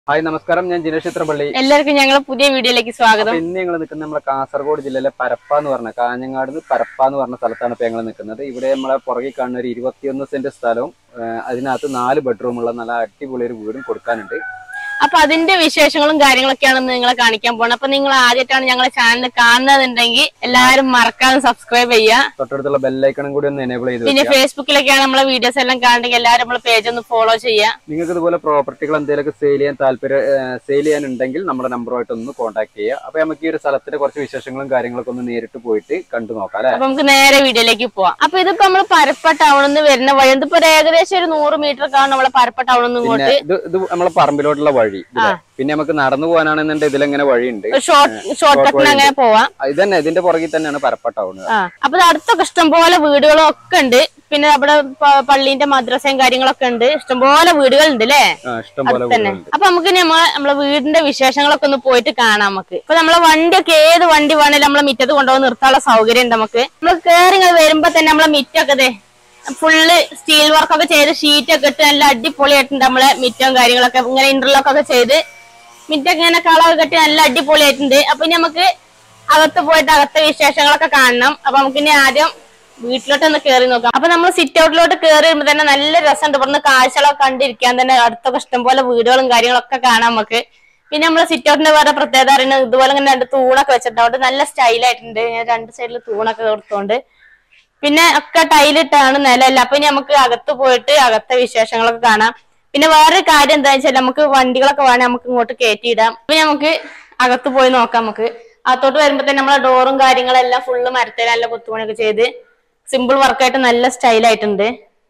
Hi നമസ്കാരം ഞാൻ ജിനേഷ് ചിത്രപ്പള്ളി എല്ലാവർക്കും ഞങ്ങളെ പുതിയ വീഡിയോയിലേക്ക് സ്വാഗതം അപ്പൊ ഇന്ന് ഞങ്ങൾ നിൽക്കുന്നത് നമ്മളെ കാസർഗോഡ് ജില്ലയിലെ പരപ്പ എന്ന് പറഞ്ഞ കാഞ്ഞങ്ങാട് പരപ്പ എന്ന് പറഞ്ഞ സ്ഥലത്താണ് ഇപ്പൊ ഞങ്ങൾ നിൽക്കുന്നത് ഇവിടെ നമ്മളെ പുറകിൽ കാണുന്ന ഒരു ഇരുപത്തിയൊന്ന് സെന്റ് സ്ഥലവും ആ, അതിനകത്ത് നാല് ബെഡ്റൂം ഉള്ള നല്ല അടിപൊളി ഒരു വീടും കൊടുക്കാനുണ്ട് അപ്പൊ അതിന്റെ വിശേഷങ്ങളും കാര്യങ്ങളൊക്കെയാണ് ഇന്ന് നിങ്ങളെ കാണിക്കാൻ പോകുന്നത് അപ്പൊ നിങ്ങൾ ആദ്യമായിട്ടാണ് ഞങ്ങളെ ചാനൽ കാണുന്നതുണ്ടെങ്കിൽ എല്ലാവരും മറക്കാതെ സബ്സ്ക്രൈബ് ചെയ്യുക തൊട്ടടുത്തുള്ള ബെല്ലൈക്കണും കൂടി ഒന്ന് എനേബിൾ ചെയ്ത് പിന്നെ വെക്കുക ഫേസ്ബുക്കിലൊക്കെയാണ് നമ്മളെ വീഡിയോസ് എല്ലാം കാണുന്നെങ്കിൽ എല്ലാവരും നമ്മളെ പേജ് ഒന്ന് ഫോളോ ചെയ്യുക നിങ്ങൾക്ക് ഇതുപോലെ പ്രോപ്പർട്ടികൾ എന്തെങ്കിലുമൊക്കെ സെയിൽ ചെയ്യാൻ താല്പര്യം സെയിൽ ചെയ്യാനുണ്ടെങ്കിൽ നമ്മുടെ നമ്പറുമായിട്ട് ഒന്ന് കോൺടാക്ട് ചെയ്യുക അപ്പൊ നമുക്ക് ഈ ഒരു സ്ഥലത്തിന്റെ കുറച്ച് വിശേഷങ്ങളും കാര്യങ്ങളൊക്കെ ഒന്ന് നേരിട്ട് പോയിട്ട് കണ്ടു നോക്കാം അല്ലെ അപ്പൊ നമുക്ക് നേരെ വീഡിയോയിലേക്ക് പോവാം അപ്പൊ ഇതിപ്പോ നമ്മൾ പരപ്പ ടൗണിൽ നിന്ന് വരുന്ന വഴി ഇതിപ്പോ ഒരു ഏകദേശം ഒരു നൂറ് മീറ്റർ കാണും നമ്മളെ പരപ്പ ടൗണിൽ നിന്ന് പിന്നെ ഇങ്ങോട്ട് ഇത് ഇത് നമ്മളെ പറമ്പിലോട്ടുള്ള വഴി ഇതിലെ. പിന്നെ നമുക്ക് നടന്നു പോകാനാണെന്നുണ്ടെങ്കിൽ ഇതിലെങ്ങനെ വഴിയുണ്ട് ഷോർട്ട് ഷോർട്ട് കട്ടിന് അങ്ങനെ പോവാം ഇത് തന്നെ ഇതിന്റെ പുറകിൽ തന്നെയാണ് പരപ്പ ടൗൺ ആ അപ്പൊ ഇത് അടുത്തൊക്കെ ഇഷ്ടംപോലെ വീടുകളും ഒക്കെ ഉണ്ട് പിന്നെ അവിടെ പ- പള്ളീന്റെ മദ്രസയും കാര്യങ്ങളൊക്കെ ഉണ്ട് ഇഷ്ടംപോലെ വീടുകൾ ഉണ്ട് അല്ലേ ഇഷ്ടം പോലെ തന്നെ വീടുകളുണ്ട് അപ്പൊ നമുക്ക് ഇനി നമ്മളെ നമ്മളെ വീടിന്റെ വിശേഷങ്ങളൊക്കെ ഒന്ന് പോയിട്ട് കാണാം നമുക്ക് ഇപ്പൊ നമ്മളെ വണ്ടിയൊക്കെ ഏത് വണ്ടി വേണേലും നമ്മളെ മിറ്റത്ത് കൊണ്ടുപോയി നിർത്താനുള്ള സൗകര്യം ഉണ്ട് നമുക്ക് നമ്മൾ കേറി ഇങ്ങനെ വരുമ്പോ തന്നെ നമ്മളെ മിറ്റൊക്കെ ദേ ഫുള്ള് സ്റ്റീൽ വർക്കൊക്കെ ചെയ്ത് ഷീറ്റ് ഒക്കെ ഇട്ട് നല്ല അടിപൊളിയായിട്ടുണ്ട് നമ്മളെ മിറ്റവും കാര്യങ്ങളൊക്കെ ഇങ്ങനെ ഇന്റർലോക്ക് ഒക്കെ ചെയ്ത് മിറ്റൊക്കെ ഇങ്ങനെ കളർ കെട്ടി നല്ല അടിപൊളിയായിട്ടുണ്ട് അപ്പൊ ഇനി നമുക്ക് അകത്ത് പോയിട്ട് അകത്തെ വിശേഷങ്ങളൊക്കെ കാണണം അപ്പൊ നമുക്ക് ഇനി ആദ്യം വീട്ടിലോട്ട് ഒന്ന് കേറി നോക്കാം അപ്പൊ നമ്മൾ സിറ്റ് ഔട്ടിലോട്ട് കേറി വരുമ്പോ തന്നെ നല്ല രസമുണ്ട് ഇവിടുന്ന് കാഴ്ചകളൊക്കെ കണ്ടിരിക്കാൻ തന്നെ അടുത്തൊക്കെ ഇഷ്ടംപോലെ വീടുകളും കാര്യങ്ങളൊക്കെ കാണാം നമുക്ക് പിന്നെ നമ്മള് സിറ്റ് ഔട്ടിന്റെ വേറെ പ്രത്യേകത പറയുന്നത് ഇതുപോലെ ഇങ്ങനെ രണ്ട് തൂണൊക്കെ വെച്ചിട്ടുണ്ട് അവിടെ നല്ല സ്റ്റൈലായിട്ടുണ്ട് ഇങ്ങനെ രണ്ട് സൈഡിൽ തൂണൊക്കെ കൊടുത്തോണ്ട് പിന്നെ ഒക്കെ ടൈലിട്ടാണ് നിലല്ല അപ്പൊ ഇനി നമുക്ക് അകത്ത് പോയിട്ട് അകത്തെ വിശേഷങ്ങളൊക്കെ കാണാം പിന്നെ വേറൊരു കാര്യം എന്താ വെച്ചാൽ നമുക്ക് വണ്ടികളൊക്കെ വേണേ നമുക്ക് ഇങ്ങോട്ട് കയറ്റിയിടാം അപ്പൊ നമുക്ക് അകത്ത് പോയി നോക്കാം നമുക്ക് അകത്തോട്ട് വരുമ്പോ തന്നെ നമ്മളെ ഡോറും കാര്യങ്ങളെല്ലാം ഫുള്ള് മരത്തേൽ നല്ല കൊത്തുപണിയൊക്കെ ചെയ്ത് സിമ്പിൾ വർക്കായിട്ട് നല്ല സ്റ്റൈലായിട്ടുണ്ട്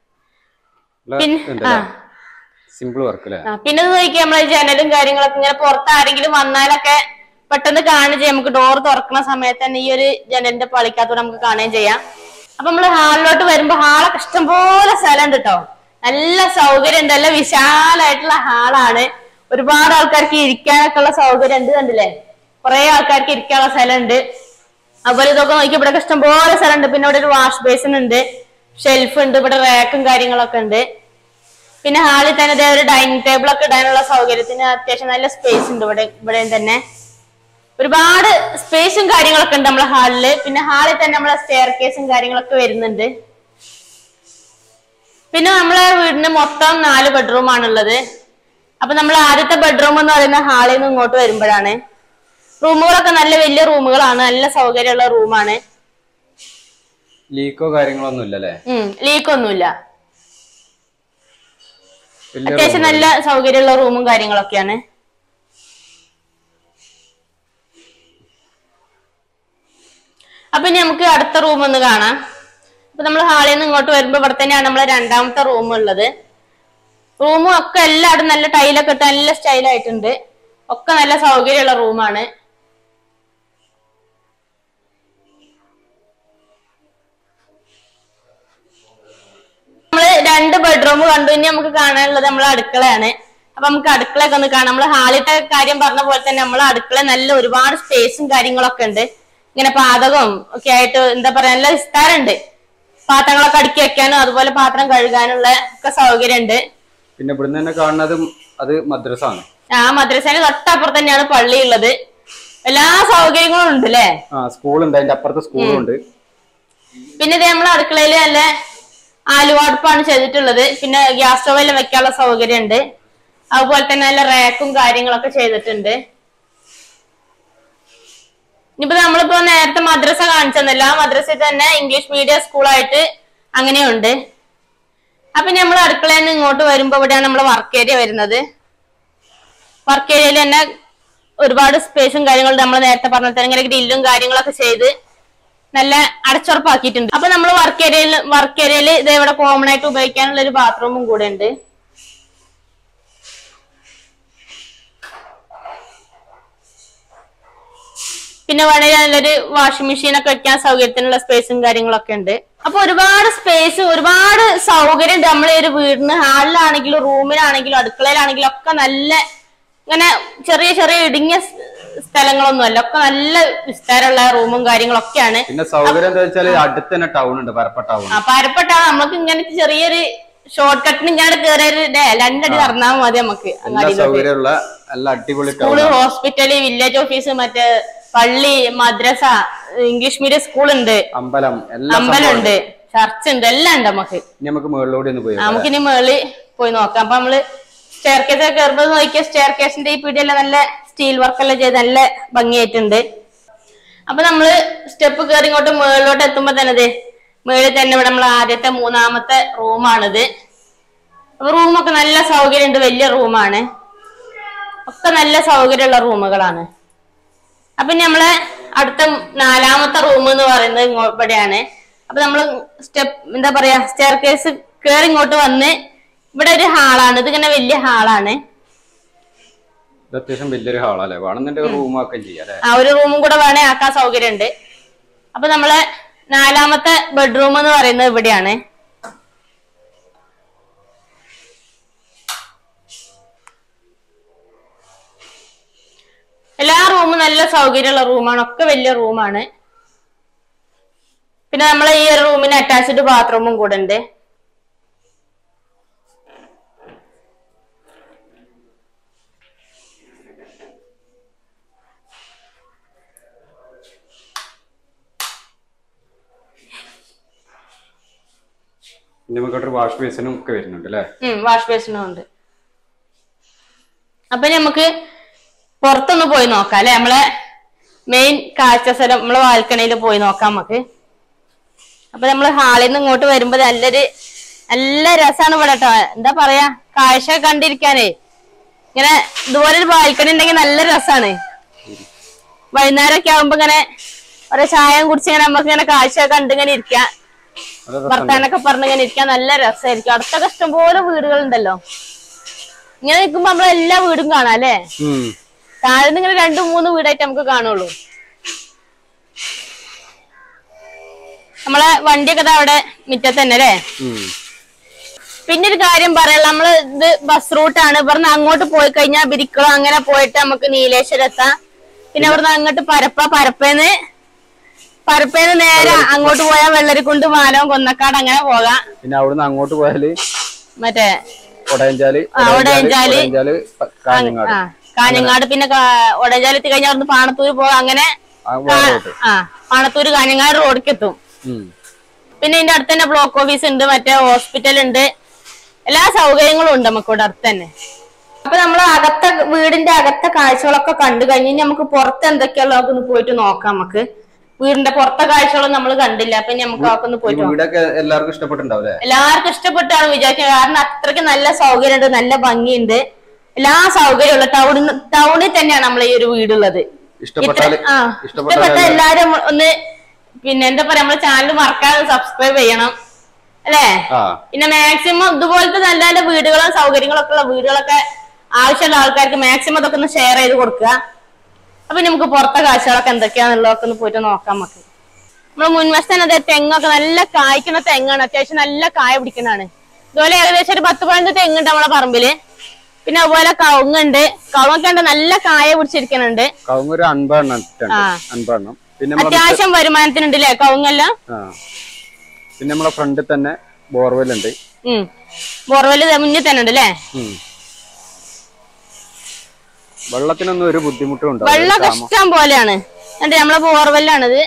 പിന്നെ ആ സിമ്പിൾ വർക്ക് അല്ലേ ആ, പിന്നെ ഇത് നോക്കിയാൽ നമ്മളെ ജനലും കാര്യങ്ങളൊക്കെ ഇങ്ങനെ പുറത്ത് ആരെങ്കിലും വന്നാലൊക്കെ പെട്ടെന്ന് കാണുകയും ചെയ്യാം നമുക്ക് ഡോർ തുറക്കുന്ന സമയത്ത് തന്നെ ഈ ഒരു ജനലിന്റെ പളിക്കകത്തൂടെ നമുക്ക് കാണുകയും ചെയ്യാം അപ്പൊ നമ്മള് ഹാളിലോട്ട് വരുമ്പോ ഹാളൊക്കെ ഇഷ്ടംപോലെ സ്ഥലം ഉണ്ട് കേട്ടോ നല്ല സൗകര്യം ഉണ്ട് നല്ല വിശാലായിട്ടുള്ള ഹാളാണ് ഒരുപാട് ആൾക്കാർക്ക് ഇരിക്കാനൊക്കെ ഉള്ള സൗകര്യം ഉണ്ട് കണ്ടില്ലേ കുറെ ആൾക്കാർക്ക് ഇരിക്കാനുള്ള സ്ഥലം ഉണ്ട് അതുപോലെ ഇതൊക്കെ നോക്കി ഇവിടെ ഇഷ്ടംപോലെ സ്ഥലം ഉണ്ട് പിന്നെ ഇവിടെ ഒരു വാഷ് ബേസിൻ ഉണ്ട് ഷെൽഫ് ഉണ്ട് ഇവിടെ റാക്കും കാര്യങ്ങളൊക്കെ ഉണ്ട് പിന്നെ ഹാളിൽ തന്നെ ഇതേ ഒരു ഡൈനിങ് ടേബിൾ ഒക്കെ ഇടാനുള്ള സൗകര്യത്തിന് അത്യാവശ്യം നല്ല സ്പേസ് ഉണ്ട് ഇവിടെ ഇവിടെയും തന്നെ ഒരുപാട് സ്പേസും കാര്യങ്ങളൊക്കെ ഉണ്ട് നമ്മളെ ഹാളില് പിന്നെ ഹാളിൽ തന്നെ നമ്മളെ സ്റ്റെയർ കേസും കാര്യങ്ങളൊക്കെ വരുന്നുണ്ട് പിന്നെ നമ്മളെ വീടിന് മൊത്തം നാല് ബെഡ്റൂം ആണുള്ളത് അപ്പൊ നമ്മൾ ആദ്യത്തെ ബെഡ്റൂം എന്ന് പറയുന്ന ഹാളിൽ നിന്ന് ഇങ്ങോട്ട് വരുമ്പോഴാണ് റൂമുകളൊക്കെ നല്ല വലിയ റൂമുകളാണ് നല്ല സൗകര്യമുള്ള റൂമാണ് ലീക്കോ കാര്യങ്ങളോ ഒന്നും ഇല്ലല്ലേ ഉം ലീക്ക് ഒന്നുമില്ല വലിയ അത്യാവശ്യം നല്ല സൗകര്യമുള്ള റൂമും കാര്യങ്ങളൊക്കെയാണ് അപ്പൊ ഇനി നമുക്ക് അടുത്ത റൂം ഒന്ന് കാണാം അപ്പൊ നമ്മൾ ഹാളിൽ നിന്ന് ഇങ്ങോട്ട് വരുമ്പോ ഇവിടെ തന്നെയാണ് നമ്മളെ രണ്ടാമത്തെ റൂം ഉള്ളത് റൂമും ഒക്കെ എല്ലായിടും നല്ല ടൈലൊക്കെ ഇട്ട് നല്ല സ്റ്റൈലായിട്ടുണ്ട് ഒക്കെ നല്ല സൗകര്യമുള്ള റൂമാണ് നമ്മള് രണ്ട് ബെഡ്റൂം കണ്ടു ഇനി നമുക്ക് കാണാനുള്ളത് നമ്മളെ അടുക്കളയാണ് അപ്പൊ നമുക്ക് അടുക്കളയൊക്കെ ഒന്ന് കാണാം നമ്മള് ഹാളിത്തെ കാര്യം പറഞ്ഞ പോലെ തന്നെ നമ്മളെ അടുക്കള നല്ല ഒരുപാട് സ്പേസും കാര്യങ്ങളൊക്കെ ഉണ്ട് ഇങ്ങനെ പാതകവും ഒക്കെ ആയിട്ട് എന്താ പറയാ നല്ല വിസ്താരമുണ്ട് പാത്രങ്ങളൊക്കെ അടുക്കി വെക്കാനും അതുപോലെ പാത്രം കഴുകാനുള്ള ഒക്കെ സൗകര്യമുണ്ട് പിന്നെ ഇവിടുന്ന് തന്നെ കാണുന്നത് അത് മദ്രസ ആണ് ആ മദ്രസേന്റെ തൊട്ടപ്പുറത്ത് തന്നെയാണ് പള്ളി ഉള്ളത് എല്ലാ സൗകര്യങ്ങളും ഉണ്ട് അല്ലേ ആ സ്കൂളുണ്ട് അതിന്റെ അപ്പുറത്ത് സ്കൂളും ഉണ്ട് പിന്നെ ഇത് നമ്മളെ അടുക്കളയിൽ നല്ല ആലുവാടുപ്പാണ് ചെയ്തിട്ടുള്ളത് പിന്നെ ഗ്യാസ് സ്റ്റോവെല്ലാം വെക്കാനുള്ള സൗകര്യം ഉണ്ട് അതുപോലെ തന്നെ നല്ല റാക്കും കാര്യങ്ങളൊക്കെ ചെയ്തിട്ടുണ്ട് ഇനിയിപ്പോ നമ്മളിപ്പോ നേരത്തെ മദ്രസ കാണിച്ചെന്നില്ല ആ മദ്രസയിൽ തന്നെ ഇംഗ്ലീഷ് മീഡിയം സ്കൂളായിട്ട് അങ്ങനെയുണ്ട് അപ്പൊ നമ്മൾ അടുക്കളയിൽ നിന്ന് ഇങ്ങോട്ട് വരുമ്പോ ഇവിടെയാണ് നമ്മളെ വർക്ക് ഏരിയ വരുന്നത് വർക്ക് ഏരിയയിൽ തന്നെ ഒരുപാട് സ്പേസും കാര്യങ്ങളും നമ്മൾ നേരത്തെ പറഞ്ഞ തന്നെ ഇങ്ങനെ ഗ്രില്ലും കാര്യങ്ങളൊക്കെ ചെയ്ത് നല്ല അടച്ചുറപ്പാക്കിയിട്ടുണ്ട് അപ്പൊ നമ്മൾ വർക്ക് ഏരിയയിൽ വർക്ക് ഏരിയയിൽ ഇത് ഇവിടെ കോമൺ ആയിട്ട് ഉപയോഗിക്കാനുള്ള ഒരു ബാത്റൂമും കൂടെ ഉണ്ട് പിന്നെ വളരെ നല്ലൊരു വാഷിംഗ് മെഷീൻ ഒക്കെ വെക്കാൻ സൗകര്യത്തിനുള്ള സ്പേസും കാര്യങ്ങളൊക്കെ ഉണ്ട് അപ്പൊ ഒരുപാട് സ്പേസ് ഒരുപാട് സൗകര്യം ഉണ്ട് നമ്മളെ ഒരു വീടിന് ഹാളിലാണെങ്കിലും റൂമിലാണെങ്കിലും അടുക്കളയിലാണെങ്കിലും ഒക്കെ നല്ല ഇങ്ങനെ ചെറിയ ചെറിയ ഇടുങ്ങിയ സ് സ്ഥലങ്ങളൊന്നും അല്ല ഒക്കെ നല്ല വിസ്താരമുള്ള റൂമും കാര്യങ്ങളൊക്കെയാണ് പിന്നെ സൗകര്യം എന്താ വെച്ചാല് അടുത്ത് തന്നെ ടൗൺ ഉണ്ട് പരപ്പ ടൗൺ ആ പരപ്പെട്ട നമുക്ക് ഇങ്ങനെ ചെറിയൊരു ഷോർട്ട് കട്ടിന് ഇങ്ങനെ കയറിയ രണ്ടടി നടന്നാൽ മതി നമുക്ക് എല്ലാ അങ്ങാടിയിലോട്ട് സൗകര്യമുള്ള നല്ല അടിപൊളി school town hospital village office മറ്റേ പള്ളി മദ്രസ ഇംഗ്ലീഷ് മീഡിയം സ്കൂൾ ഉണ്ട് അമ്പലം എല്ലാ അമ്പലമുണ്ട് ചർച്ച് ഉണ്ട് എല്ലാം ഉണ്ട് നമുക്ക് ഇനി നമുക്ക് മുകളിലൂടെ ഒന്ന് പോയി നമുക്ക് ഇനി മേളിൽ പോയി നോക്കാം അപ്പൊ നമ്മള് സ്റ്റെയർ കേസ് ഒക്കെ കയറുമ്പോൾ നോക്കിയ സ്റ്റെയർ കേസിന്റെ ഈ പീടിയെല്ലാം നല്ല സ്റ്റീൽ വർക്ക് എല്ലാം ചെയ്ത് നല്ല ഭംഗിയായിട്ടുണ്ട് അപ്പൊ നമ്മള് സ്റ്റെപ്പ് കയറി ഇങ്ങോട്ട് മേളിലോട്ട് എത്തുമ്പോ തന്നെ ദേ മേളിൽ തന്നെ ഇവിടെ നമ്മൾ ആദ്യത്തെ മൂന്നാമത്തെ റൂമാണിത് അപ്പൊ റൂമൊക്കെ നല്ല സൗകര്യമുണ്ട് വലിയ റൂമാണ് ഒക്കെ നല്ല സൗകര്യമുള്ള റൂമുകളാണ് അപ്പൊ ഇനി നമ്മളെ അടുത്ത നാലാമത്തെ റൂം എന്ന് പറയുന്നത് ഇങ്ങോ- ഇവിടെയാണ് അപ്പൊ നമ്മള് സ്റ്റെപ്പ് എന്താ പറയാ സ്റ്റെയർ കേസ് കയറി ഇങ്ങോട്ട് വന്ന് ഇവിടെ ഒരു ഹാളാണ് ഇതിങ്ങനെ വലിയ ഹാളാണ് ഇത് അത്യാവശ്യം വലിയൊരു ഹാളല്ലേ വേണമെന്നുണ്ടെങ്കിൽ റൂം ആക്കുകയും ചെയ്യാം അല്ലെ ആ ഒരു റൂമും കൂടെ വേണേ ആക്കാൻ സൗകര്യമുണ്ട് അപ്പൊ നമ്മളെ നാലാമത്തെ ബെഡ്റൂം എന്ന് പറയുന്നത് ഇവിടെയാണ് എല്ലാ റൂമും നല്ല സൗകര്യമുള്ള റൂമാണ് ഒക്കെ വലിയ റൂമാണ് പിന്നെ നമ്മളെ ഈ ഒരു റൂമിന് അറ്റാച്ച്ഡ് ബാത്റൂമും കൂടെ ഉണ്ട് പിന്നെ നമുക്കൊരു വാഷ് ബേസിനും ഒക്കെ വരുന്നുണ്ട് അല്ലെ വാഷ് ബേസിനും ഉണ്ട് അപ്പൊ നമുക്ക് പുറത്തൊന്ന് പോയി നോക്കാം അല്ലെ നമ്മളെ മെയിൻ കാഴ്ച സ്ഥലം നമ്മളെ ബാൽക്കണിയിൽ പോയി നോക്കാം നമുക്ക് അപ്പൊ നമ്മള് ഹാളിൽ നിന്ന് ഇങ്ങോട്ട് വരുമ്പോ നല്ലൊരു നല്ല രസാണ് ഇവിടെ കേട്ടോ എന്താ പറയാ കാഴ്ച കണ്ടിരിക്കാനേ ഇങ്ങനെ ഇതുപോലെ ഒരു ബാൽക്കണി ഉണ്ടെങ്കിൽ നല്ല രസാണ് വൈകുന്നേരം ഒക്കെ ആവുമ്പോ ഇങ്ങനെ ഓരോ ചായം കുടിച്ച് ഇങ്ങനെ നമുക്ക് ഇങ്ങനെ കാഴ്ച കണ്ട് ഇങ്ങനെ ഇരിക്കാം അത് രസം വർത്താനൊക്കെ പറഞ്ഞ് ഇങ്ങനെ ഇരിക്കാൻ നല്ല രസമായിരിക്കും അടുത്തൊക്കെ ഇഷ്ടംപോലെ വീടുകളുണ്ടല്ലോ ഇങ്ങനെ നിൽക്കുമ്പോ നമ്മൾ എല്ലാ വീടും കാണാം അല്ലേ ഉം. താഴെ നിന്ന് ഇങ്ങനെ രണ്ടു മൂന്ന് വീടായിട്ട് നമുക്ക് കാണുള്ളൂ നമ്മളെ വണ്ടിയൊക്കെ ദാ അവിടെ മുറ്റത്ത് തന്നെ അല്ലേ ഉം. പിന്നെ ഒരു കാര്യം പറയാം നമ്മള് ഇത് ബസ് റൂട്ടാണ് ഇവിടുന്ന് അങ്ങോട്ട് പോയി കഴിഞ്ഞാൽ ബിരിക്കുളം അങ്ങനെ പോയിട്ട് നമുക്ക് നീലേശ്വരം എത്താം പിന്നെ അവിടുന്ന് അങ്ങോട്ട് പരപ്പ പരപ്പേന്ന് പരപ്പേന്ന് നേരെ അങ്ങോട്ട് പോയാൽ വെള്ളരിക്കുണ്ട് മാലവും കൊന്നക്കാട് അങ്ങനെ പോകാം പിന്നെ അവിടുന്ന് അങ്ങോട്ട് പോയാല് മറ്റേ ഒടയഞ്ചാല് ആ, ഒടയഞ്ചാല്. ഒടയഞ്ചാല് പ- കാഞ്ഞങ്ങാട് ആ കാഞ്ഞങ്ങാട് പിന്നെ കാ- ഒടഞ്ചാല് എത്തി കഴിഞ്ഞാൽ അവിടുന്ന് പാണത്തൂര് പോകാം അങ്ങനെ ആ വേറെ റൂട്ട് ആ പാണത്തൂര് കാഞ്ഞങ്ങാട് റോഡിലേക്ക് എത്തും ഉം. പിന്നെ ഇതിന്റെ അടുത്ത് തന്നെ ബ്ലോക്ക് ഓഫീസ് ഉണ്ട് മറ്റേ ഹോസ്പിറ്റൽ ഉണ്ട് എല്ലാ സൗകര്യങ്ങളും ഉണ്ട് നമുക്ക് ഇവിടെ അടുത്ത് തന്നെ അപ്പൊ നമ്മൾ അകത്തെ വീടിന്റെ അകത്തെ കാഴ്ചകളൊക്കെ കണ്ടു കഴിഞ്ഞ് ഇനി നമുക്ക് പുറത്ത് എന്തൊക്കെയുള്ള ഒന്ന് പോയിട്ട് നോക്കാം നമുക്ക് വീടിന്റെ പുറത്തെ കാഴ്ചകളും നമ്മൾ കണ്ടില്ല അപ്പൊ ഇനി നമുക്ക് അതൊക്കെ ഒന്ന് ഈ പോയിട്ട് നോക്കാം. വീടൊക്കെ എല്ലാവർക്കും ഇഷ്ടപ്പെട്ടുണ്ടാവും അല്ലെ എല്ലാവർക്കും ഇഷ്ടപ്പെട്ടാണ് വിചാരിക്കുന്നത് കാരണം അത്രയ്ക്ക് നല്ല സൗകര്യമുണ്ട് നല്ല ഭംഗിയുണ്ട് എല്ലാ സൗകര്യമുള്ള ടൗണിൽ ടൗണിൽ തന്നെയാണ് നമ്മൾ ഈ ഒരു വീടുള്ളത് ഇഷ്ടപ്പെട്ടാല് ആ ഇഷ്ടപ്പെട്ട ഇഷ്ടപ്പെട്ട എല്ലാരും ഒന്ന് പിന്നെ എന്താ പറയാ നമ്മുടെ ചാനൽ മറക്കാതെ സബ്സ്ക്രൈബ് ചെയ്യണം അല്ലേ ആ പിന്നെ മാക്സിമം ഇതുപോലത്തെ നല്ല നല്ല വീടുകളും സൗകര്യങ്ങളും ഒക്കെ ഉള്ള വീടുകളൊക്കെ ആവശ്യമുള്ള ആൾക്കാർക്ക് മാക്സിമം അതൊക്കെ ഒന്ന് ഷെയർ ചെയ്ത് കൊടുക്കുക അപ്പൊ നമുക്ക് പുറത്തെ കാഴ്ചകളൊക്കെ എന്തൊക്കെയാന്നുള്ളതൊക്കെ ഒന്ന് പോയിട്ട് നോക്കാം നമുക്ക് നമ്മള് മുൻവശത്ത് തന്നെ ദേ തെങ്ങൊക്കെ നല്ല കായ്ക്കുന്ന തെങ്ങാണ് അത്യാവശ്യം നല്ല കായ പിടിക്കുന്നതാണ് ഇതുപോലെ ഏകദേശം ഒരു പത്ത് പതിനഞ്ച് തെങ്ങുണ്ട് നമ്മളെ പറമ്പില് പിന്നെ അതുപോലെ കവുങ്ങുണ്ട് കവുങ്ങൊക്കെ ഉണ്ട് നല്ല കായ പിടിച്ചിരിക്കുന്നുണ്ട് കവുങ്ങ് ഒരു അൻപതെണ്ണം ഇട്ടുണ്ട്. ആ. അൻപതെണ്ണം പിന്നെ നമ്മളെ അത്യാവശ്യം വരുമാനത്തിനുണ്ട് അല്ലേ കവുങ്ങെല്ലാം ആ പിന്നെ നമ്മളെ ഫ്രണ്ടിൽ തന്നെ ബോർവെൽ ഉണ്ട് ഉം ബോർവെല് മുന്നിൽ തന്നെ ഉണ്ട് അല്ലേ ഉം. വെള്ളത്തിനൊന്നും ഒരു ബുദ്ധിമുട്ടും ഉണ്ടാവില്ല വെള്ളമൊക്കെ ഇഷ്ടം പോലെയാണ് എന്നിട്ട് നമ്മളെ ബോർവെല്ലാണിത്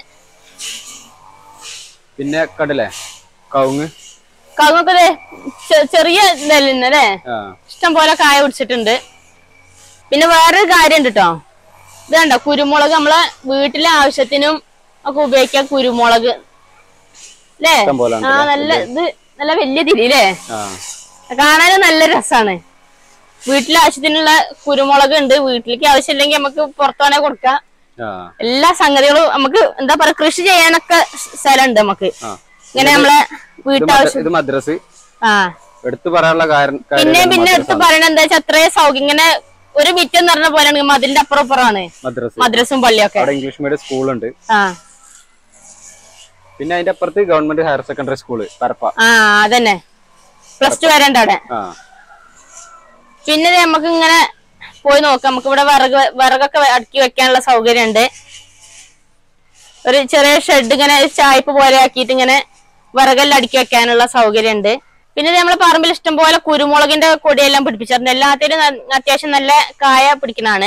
പിന്നെ കണ്ടില്ലേ കവുങ്ങ് കവുങ്ങൊക്കെ ദേ ചെ- ചെറിയ ഇതല്ലേ അല്ലേ ആ ഇഷ്ടം പോലെ കായ പിടിച്ചിട്ടുണ്ട് പിന്നെ വേറൊരു കാര്യം ഉണ്ട് കേട്ടോ ഇത് കണ്ടോ കുരുമുളക് നമ്മളെ വീട്ടിലെ ആവശ്യത്തിനും ഒക്കെ ഉപയോഗിക്കാം കുരുമുളക് അല്ലേ ഇഷ്ടം പോലെ ആ നല്ല ഇത് നല്ല വലിയ തിരി അല്ലേ ആ കാണാനും നല്ല രസാണ് വീട്ടിലെ ആവശ്യത്തിനുള്ള കുരുമുളക് ഉണ്ട് വീട്ടിലേക്ക് ആവശ്യമില്ലെങ്കിൽ നമുക്ക് പുറത്തുവേണേ കൊടുക്കാം ആ എല്ലാ സംഗതികളും നമുക്ക് എന്താ പറയാ കൃഷി ചെയ്യാനൊക്കെ സ്ഥലമുണ്ട് നമുക്ക് ആ ഇങ്ങനെ നമ്മളെ ഇത് വീട്ടാവശ്യം മദ്ര- ഇത് മദ്രസ് ആ എടുത്തു പറയാനുള്ള കാരണം കാര്യം പിന്നെ ഇതാണ് പിന്നെ മദ്രസ. എടുത്ത് പറയണത് എന്താ വെച്ചാൽ അത്രയും സൗകര്യം ഇങ്ങനെ ഒരു മിറ്റം എന്ന് പറഞ്ഞ പോലെയാണ് മതിലിന്റെ അപ്പുറം ഇപ്പുറമാണ് മദ്രസ് മദ്രസും പള്ളിയൊക്കെ അവിടെ ഇംഗ്ലീഷ് മീഡിയം സ്കൂളുണ്ട് ആ പിന്നെ അതിന്റെ അപ്പുറത്ത് government higher secondary school Parappa ആ അതന്നെ പ്ലസ് ടു വരെ ഉണ്ട് അവിടെ ആ പിന്നെ ദേ നമുക്ക് ഇങ്ങനെ പോയി നോക്കാം നമുക്ക് ഇവിടെ വിറക് വിറകൊക്കെ അടുക്കി വെക്കാനുള്ള സൗകര്യം ഉണ്ട് ഒരു ചെറിയ ഷെഡ് ഇങ്ങനെ ഒരു ചായ്പ് പോലെ ആക്കിയിട്ട് ഇങ്ങനെ വിറകെല്ലാം അടുക്കി വെക്കാനുള്ള സൗകര്യം ഉണ്ട് പിന്നെ ഇത് നമ്മളെ പറമ്പിൽ ഇഷ്ടം പോലെ കുരുമുളകിന്റെ കൊടിയെല്ലാം പിടിപ്പിച്ചിട്ടുണ്ട് എല്ലാത്തിനും ന- അത്യാവശ്യം നല്ല കായ പിടിക്കണാണ്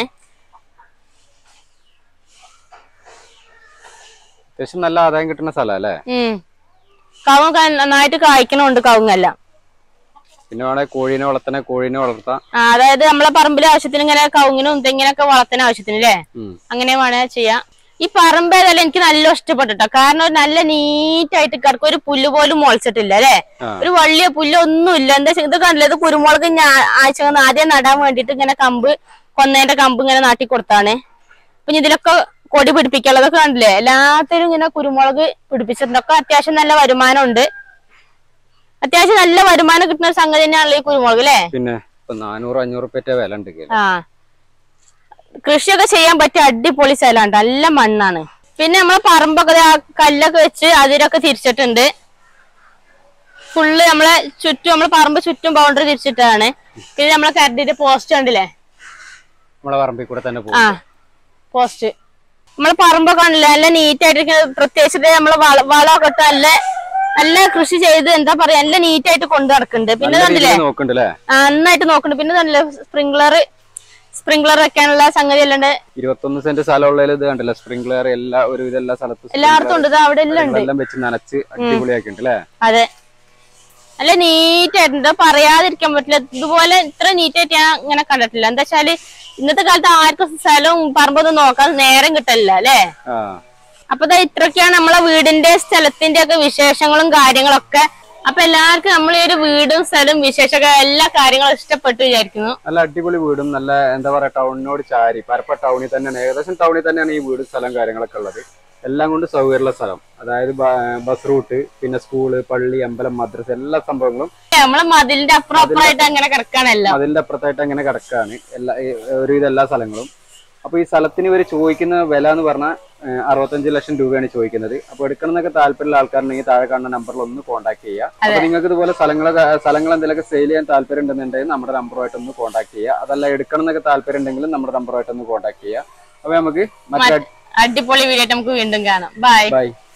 അത്യാവശ്യം നല്ല ആദായം കിട്ടുന്ന സ്ഥലം അല്ലേ ഉം കവുങ്ങ് ക- നന്നായിട്ട് കായ്ക്കണുണ്ട് കവുങ്ങെല്ലാം പിന്നെ വേണേ കോഴീനെ വളർത്തണ കോഴീനെ വളർത്താം ആ, അതായത് നമ്മളെ പറമ്പിലെ ആവശ്യത്തിന് ഇങ്ങനെ കവുങ്ങിനും തെങ്ങിനൊക്കെ വളർത്താൻ ആവശ്യത്തിന് അല്ലേ ഉം. അങ്ങനെ വേണേ ചെയ്യാം ഈ പറമ്പ് ഏതായാലും എനിക്ക് നല്ല ഇഷ്ടപ്പെട്ടിട്ടോ കാരണം ഒരു നല്ല നീറ്റായിട്ട് കിടക്കും ഒരു പുല്ല് പോലും മുളച്ചിട്ടില്ല അല്ലേ ആ. ഒരു വള്ളിയോ പുല്ലോ ഒന്നുമില്ല എന്താ വെച്ചാ ഇത് കണ്ടില്ല ഇത് കുരുമുളക് ഞാൻ ആഴ്ച കൊണ്ട് ആദ്യം നടാൻ വേണ്ടിട്ട് ഇങ്ങനെ കമ്പ് കൊന്നേന്റെ കമ്പ് ഇങ്ങനെ നാട്ടി കൊടുത്താണ് പിന്നെ ഇതിലൊക്കെ കൊടി പിടിപ്പിക്കാനുള്ളതൊക്കെ കണ്ടില്ലേ എല്ലാത്തിനും ഇങ്ങനെ കുരുമുളക് പിടിപ്പിച്ചിട്ടുണ്ട് ഒക്കെ അത്യാവശ്യം നല്ല വരുമാനമുണ്ട് അത്യാവശ്യം നല്ല വരുമാനം കിട്ടുന്ന ഒരു സംഗതി തന്നെയാണല്ലോ ഈ കുരുമുളക് അല്ലേ പിന്നെ ഇപ്പൊ നാനൂറ് അഞ്ഞൂറ് റുപ്യറ്റ വില ഉണ്ട് കേട്ടോ. ആ കൃഷിയൊക്കെ ചെയ്യാൻ പറ്റിയ അടിപൊളി സ്ഥലമാണ് നല്ല മണ്ണാണ് പിന്നെ നമ്മളെ പറമ്പൊക്കെ ദേ ആ കല്ലൊക്കെ വെച്ച് അതിരൊക്കെ തിരിച്ചിട്ടുണ്ട് ഫുള്ള് നമ്മളെ ചുറ്റും നമ്മളെ പറമ്പ് ചുറ്റും ബൗണ്ടറി തിരിച്ചിട്ടാണ് പിന്നെ നമ്മളെ കരടിന്റെ പോസ്റ്റ് കണ്ടില്ലേ നമ്മളെ പറമ്പിൽ കൂടെ തന്നെ ആ പോകും പോസ്റ്റ് നമ്മളെ പറമ്പൊക്കെ കണ്ടില്ലേ നല്ല നീറ്റ് ആയിട്ട് പ്രത്യേകിച്ചിട്ട് നമ്മള് വള വളമൊക്കെ ഇട്ട് നല്ല നല്ല കൃഷി ചെയ്ത് എന്താ പറയാ നല്ല നീറ്റ് ആയിട്ട് കൊണ്ടു നടക്കുന്നുണ്ട് പിന്നെ നല്ല കണ്ടില്ലേ രീതിയിൽ നോക്കണ്ടല്ലേ ആ, നന്നായിട്ട് നോക്കുന്നുണ്ട് പിന്നെ കണ്ടില്ലേ സ്പ്രിംഗ്ലർ സ്പ്രിംഗ്ലർ വെക്കാനുള്ള സംഗതി എല്ലാം ഉണ്ട് ഇരുപത്തൊന്ന് സെന്റ് സ്ഥലമുള്ളതിൽ ഇത് കണ്ടില്ല സ്പ്രിംഗ്ലർ എല്ലാ ഒരുവിധ എല്ലാ സ്ഥലത്തും എല്ലായിടത്തും ഉണ്ട് ഇത് അവിടെ എല്ലാം ഉണ്ട് എല്ലാം വെച്ച് നനച്ച് അടിപൊളിയാക്കിണ്ട് അല്ലേ അതെ നല്ല നീറ്റ് ആയിട്ടുണ്ട് പറയാതിരിക്കാൻ പറ്റില്ല ഇതുപോലെ ഇത്ര നീറ്റ് ആയിട്ട് ഞാൻ ഇങ്ങനെ കണ്ടിട്ടില്ല എന്താ വെച്ചാല് ഇന്നത്തെ കാലത്ത് ആർക്കും സ്ഥലവും പറമ്പൊന്നും നോക്കാൻ നേരം കിട്ടില്ല അല്ലേ ആ അപ്പൊ ദാ ഇത്രയൊക്കെയാണ് നമ്മളെ വീടിന്റെ സ്ഥലത്തിന്റെ ഒക്കെ വിശേഷങ്ങളും കാര്യങ്ങളൊക്കെ അപ്പൊ എല്ലാവർക്കും നമ്മൾ ഈ ഒരു വീടും സ്ഥലവും വിശേഷമൊക്കെ എല്ലാ കാര്യങ്ങളും ഇഷ്ടപ്പെട്ടു വിചാരിക്കുന്നു നല്ല അടിപൊളി വീടും നല്ല എന്താ പറയാ ടൗണിനോട് ചാരി പരപ്പ ടൗണിൽ തന്നെയാണ് ഏകദേശം ടൗണിൽ തന്നെയാണ് ഈ വീട് സ്ഥലം കാര്യങ്ങളൊക്കെ ഉള്ളത് എല്ലാം കൊണ്ട് സൗകര്യമുള്ള സ്ഥലം അതായത് ബ- ബസ് റൂട്ട് പിന്നെ സ്കൂള് പള്ളി അമ്പലം മദ്രസ എല്ലാ സംഭവങ്ങളും നമ്മളെ മതിലിന്റെ അപ്പുറം അപ്പുറമായിട്ട് അങ്ങനെ കിടക്കാണല്ലോ അതിന്റെ അപ്പുറത്തായിട്ട് അങ്ങനെ കിടക്കാണ് എല്ലാ ഈ ഒരുവിധ എല്ലാ സ്ഥലങ്ങളും അപ്പൊ ഈ സ്ഥലത്തിന് ഇവർ ചോദിക്കുന്ന വില എന്ന് പറഞ്ഞാൽ അറുപത്തഞ്ച് ലക്ഷം രൂപയാണ് ചോദിക്കുന്നത് അപ്പൊ എടുക്കണമെന്നൊക്കെ താല്പര്യമുള്ള ആൾക്കാരുണ്ടെങ്കിൽ താഴെ കാണുന്ന നമ്പറിൽ ഒന്ന് കോൺടാക്ട് ചെയ്യുക അപ്പൊ നിങ്ങൾക്ക് ഇതുപോലെ സ്ഥലങ്ങൾ സ്ഥലങ്ങൾ എന്തെങ്കിലുമൊക്കെ സെയിൽ ചെയ്യാൻ താല്പര്യം ഉണ്ടെന്നുണ്ടെങ്കിൽ നമ്മുടെ നമ്പറുമായിട്ട് ഒന്ന് കോൺടാക്ട് ചെയ്യുക അതല്ല എടുക്കണം എന്നൊക്കെ താല്പര്യം ഉണ്ടെങ്കിലും നമ്മുടെ നമ്പറുമായിട്ട് ഒന്ന് കോൺടാക്ട് ചെയ്യുക അപ്പൊ നമുക്ക് മറ്റേ അടിപൊളി വീഡിയോ ആയിട്ട് നമുക്ക് വീണ്ടും കാണാം ബൈ ബൈ